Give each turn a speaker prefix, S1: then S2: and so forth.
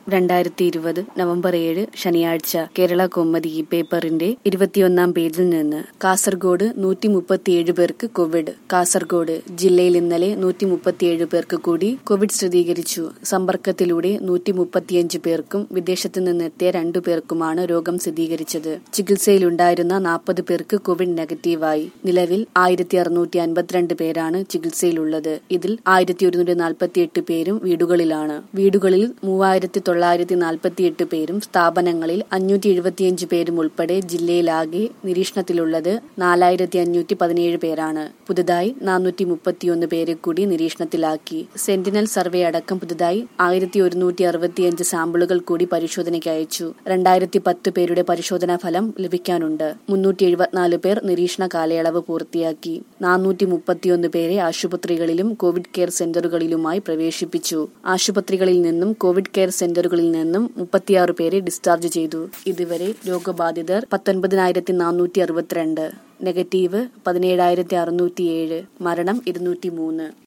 S1: രണ്ടായിരത്തി ഇരുപത് നവംബർ ഏഴ് ശനിയാഴ്ച കേരള കൗമുദി ഈ പേപ്പറിന്റെ ഇരുപത്തിയൊന്നാം പേജിൽ നിന്ന് കാസർഗോഡ് നൂറ്റി മുപ്പത്തിയേഴ് പേർക്ക് കോവിഡ് കാസർഗോഡ് ജില്ലയിൽ ഇന്നലെ നൂറ്റി മുപ്പത്തിയേഴ് പേർക്ക് കൂടി കോവിഡ് സ്ഥിരീകരിച്ചു സമ്പർക്കത്തിലൂടെ നൂറ്റി മുപ്പത്തിയഞ്ച് പേർക്കും വിദേശത്ത് നിന്നെത്തിയ രണ്ടു പേർക്കുമാണ് രോഗം സ്ഥിരീകരിച്ചത് ചികിത്സയിലുണ്ടായിരുന്ന നാൽപ്പത് പേർക്ക് കോവിഡ് നെഗറ്റീവായി നിലവിൽ ആയിരത്തി അറുന്നൂറ്റി അൻപത്തിരണ്ട് പേരാണ് ചികിത്സയിലുള്ളത് ഇതിൽ ആയിരത്തി ഒരുന്നൂറ്റി നാൽപ്പത്തിയെട്ട് പേരും വീടുകളിലാണ് വീടുകളിൽ മൂവായിരത്തി തൊള്ളായിരത്തി നാൽപ്പത്തിയെട്ട് പേരും സ്ഥാപനങ്ങളിൽ അഞ്ഞൂറ്റി എഴുപത്തിയഞ്ച് പേരും ഉൾപ്പെടെ ജില്ലയിലാകെ നിരീക്ഷണത്തിലുള്ളത് നാലായിരത്തി അഞ്ഞൂറ്റി പതിനേഴ് പേരാണ് പുതുതായി നാനൂറ്റി മുപ്പത്തിയൊന്ന് പേരെ കൂടി നിരീക്ഷണത്തിലാക്കി സെന്റിനൽ സർവേ അടക്കം പുതുതായി ആയിരത്തി ഒരുന്നൂറ്റി അറുപത്തിയഞ്ച് സാമ്പിളുകൾ കൂടി പരിശോധനയ്ക്ക് അയച്ചു രണ്ടായിരത്തി പത്ത് പേരുടെ പരിശോധനാ ഫലം ലഭിക്കാനുണ്ട് മുന്നൂറ്റി എഴുപത്തിനാല് പേർ നിരീക്ഷണ കാലയളവ് പൂർത്തിയാക്കി നാനൂറ്റി മുപ്പത്തിയൊന്ന് പേരെ ആശുപത്രികളിലും കോവിഡ് കെയർ സെന്ററുകളിലുമായി പ്രവേശിപ്പിച്ചു ആശുപത്രികളിൽ നിന്നും കോവിഡ് കെയർ സെന്ററുകളിൽ നിന്നും മുപ്പത്തിയാറ് പേരെ ഡിസ്ചാർജ് ചെയ്തു ഇതുവരെ രോഗബാധിതർ പത്തൊൻപതിനായിരത്തി നാനൂറ്റി അറുപത്തിരണ്ട് നെഗറ്റീവ് പതിനേഴായിരത്തി അറുന്നൂറ്റിയേഴ് മരണം ഇരുന്നൂറ്റി മൂന്ന്